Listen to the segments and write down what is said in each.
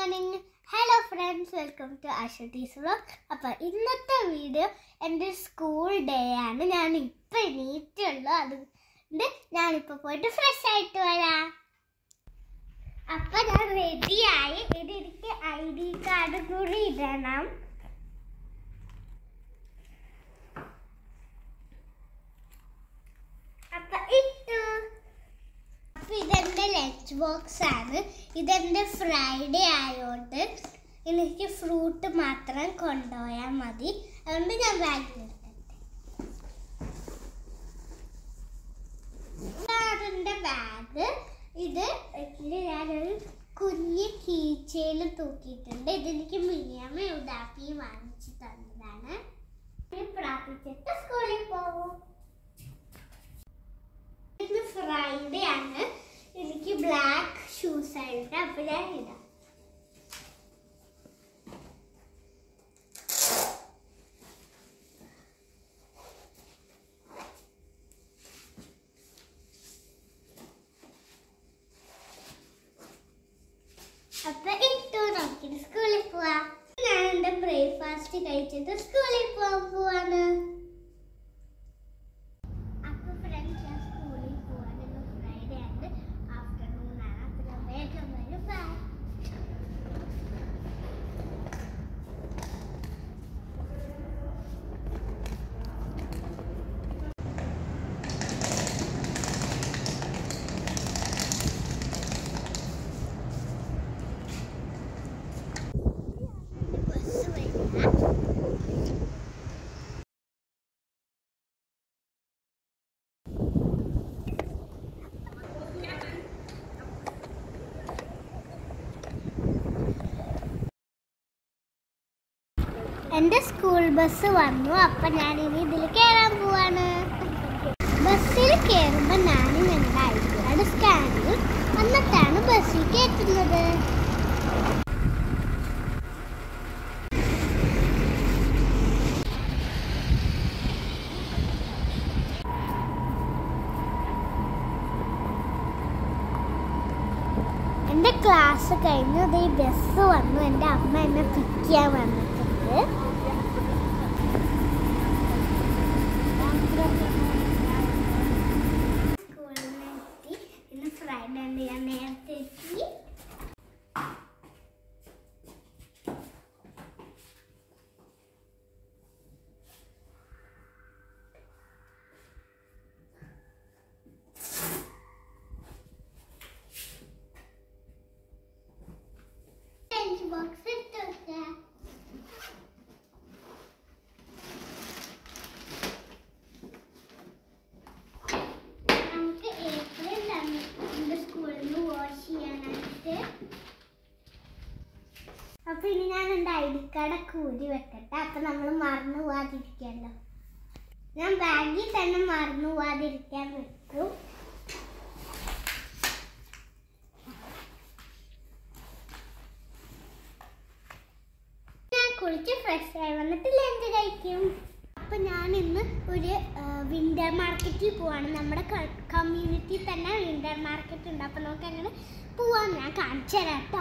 Morning hello friends welcome to അഷട്ടീസ് vlog അപ്പോൾ ഇന്നത്തെ വീഡിയോ എൻ്റെ സ്കൂൾ ഡേ ആണ് ഞാൻ ഇപ്പം എണീറ്റുള്ളൂ അതുകൊണ്ട് ഞാനിപ്പോൾ പോയിട്ട് ഫ്രഷ് ആയിട്ട് വരാം അപ്പം ഞാൻ റെഡിയായി ഇത് എനിക്ക് ഐ ഡി കാർഡ് കൂടി ഇടണം അപ്പം ഇട്ടു അപ്പൊ ഇതെന്റെ ലഞ്ച് ബോക്സ് ആണ് ഇതെന്റെ ഫ്രൈഡേ ആയോണ്ട് എനിക്ക് ഫ്രൂട്ട് മാത്രം കൊണ്ടുപോയാൽ മതി അതുകൊണ്ട് ഞാൻ ബാഗിൽ എടുക്കട്ടെ ഇതാണ് എന്റെ ബാഗ് ഇത് ഇതില് ഞാനൊരു കുഞ്ഞ് കീച്ചയിൽ തൂക്കിയിട്ടുണ്ട് ഇതെനിക്ക് മിനിയമ്മ ഉദാപ്പി വാങ്ങിച്ചു തന്നതാണ് ഇനി പ്രാർത്ഥിച്ചിട്ട് സ്കൂളിൽ പോകും ഇന്ന് ഫ്രൈഡേ ആണ് എനിക്ക് ബ്ലാക്ക് ഷൂസ് ആയിട്ട് അപ്പൊ ഞാൻ ഇടാം അപ്പൊ ഇട്ടു നോക്കിട്ട് സ്കൂളിൽ പോവാ ഞാൻ എന്റെ ബ്രേക്ക്ഫാസ്റ്റ് കഴിച്ചിട്ട് സ്കൂളിൽ പോവാൻ പോവാണ് അപ്പൊ ഫ്രണ്ട്സ് ഞാൻ സ്കൂളിൽ പോവാണ് ഇന്ന് ഫ്രൈഡേ ആണ് ആഫ്റ്റർനൂൺ ആണ് അപ്പൊ ഞാൻ വേഗം വരും ബൈ ബസ് വരിക എന്റെ സ്കൂൾ ബസ് വന്നു അപ്പൊ ഞാൻ ഇനി ഇതിൽ കയറാൻ പോവാണ് ബസ്സിൽ കയറുമ്പോൾ ഞാനും എൻ്റെ ഐ ഡി കാർഡ് സ്കാൻ ചെയ്യും എന്നിട്ടാണ് ബസ്സിൽ കയറ്റുന്നത് എൻ്റെ ക്ലാസ് കഴിഞ്ഞു ദേ ഈ ബസ് വന്നു എൻ്റെ അമ്മ എന്നെ പിക്ക് ചെയ്യാൻ വന്നിട്ടുണ്ട് സ്കൂളിലെത്തി ഇന്ന് ഫ്രൈഡേ ഉണ്ട് ഞാൻ നേരത്തെ എത്തി ലഞ്ച് ബോക്സ് ഇട്ട് വെക്കാം നമുക്ക് ഏപ്രിൽ നമ്മുടെ സ്കൂളിൽ നിന്ന് വാഷ് ചെയ്യാനായിട്ട് അപ്പൊ ഇനി ഞാൻ എൻ്റെ ഐ ഡി കാർഡൊക്കെ ഊരി വെക്കട്ടെ അപ്പൊ നമ്മൾ മറന്നു പോവാതിരിക്കല്ലോ ഞാൻ ബാഗിൽ തന്നെ മറന്നു പോവാതിരിക്കാൻ വെക്കും ഞാൻ കുളിച്ച് ഫ്രഷ് ആയി വന്നിട്ട് ലഞ്ച് കഴിക്കും അപ്പൊ ഞാൻ ഇന്ന് ഒരു വിന്റർ മാർക്കറ്റിൽ പോവാണ് നമ്മുടെ കമ്മ്യൂണിറ്റി തന്നെ വിന്റർ മാർക്കറ്റ് ഉണ്ട് അപ്പൊ നമുക്ക് അങ്ങനെ പോവാം ഞാൻ കാണിച്ചു തരാം കേട്ടോ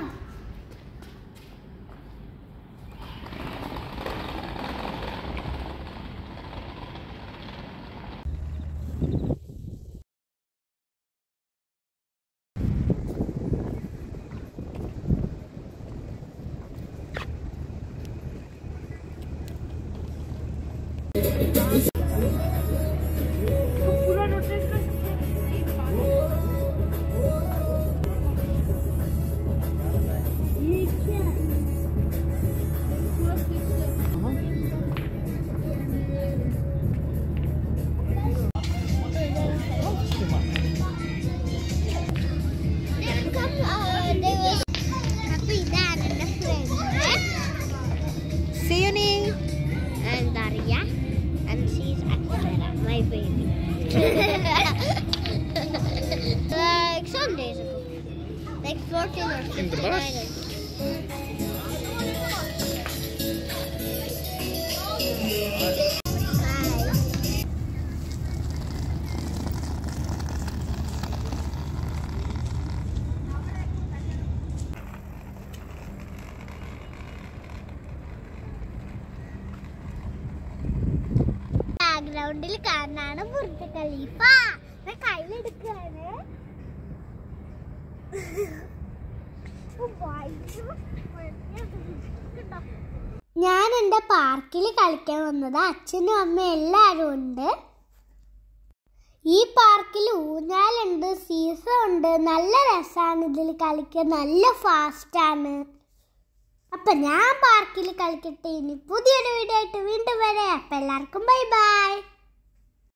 അപ്പൊ ഇതാണ് എൻ്റെ friend Sioni. and Daria, and she's Akshara, my baby. like some days ago, like 14 or 15. In the bus? I don't know. Bye. ബാക്ക്ഗ്രൗണ്ടിൽ കാണാണ് ബുർജ് ഖലീഫ ഞാൻ കയ്യിലെടുക്കുകയാണ് ഞാൻ എൻ്റെ പാർക്കിൽ കളിക്കാൻ വന്നത് അച്ഛനും അമ്മയും എല്ലാവരും ഉണ്ട് ഈ പാർക്കിൽ ഊഞ്ഞാലുണ്ട് സീസ ഉണ്ട് നല്ല രസമാണ് ഇതിൽ കളിക്കാൻ നല്ല ഫാസ്റ്റാണ് അപ്പൊ ഞാൻ പാർക്കിൽ കളിക്കട്ടെ ഇനി പുതിയൊരു വീഡിയോ ആയിട്ട് വീണ്ടും വരാം അപ്പൊ എല്ലാവർക്കും ബൈ ബൈ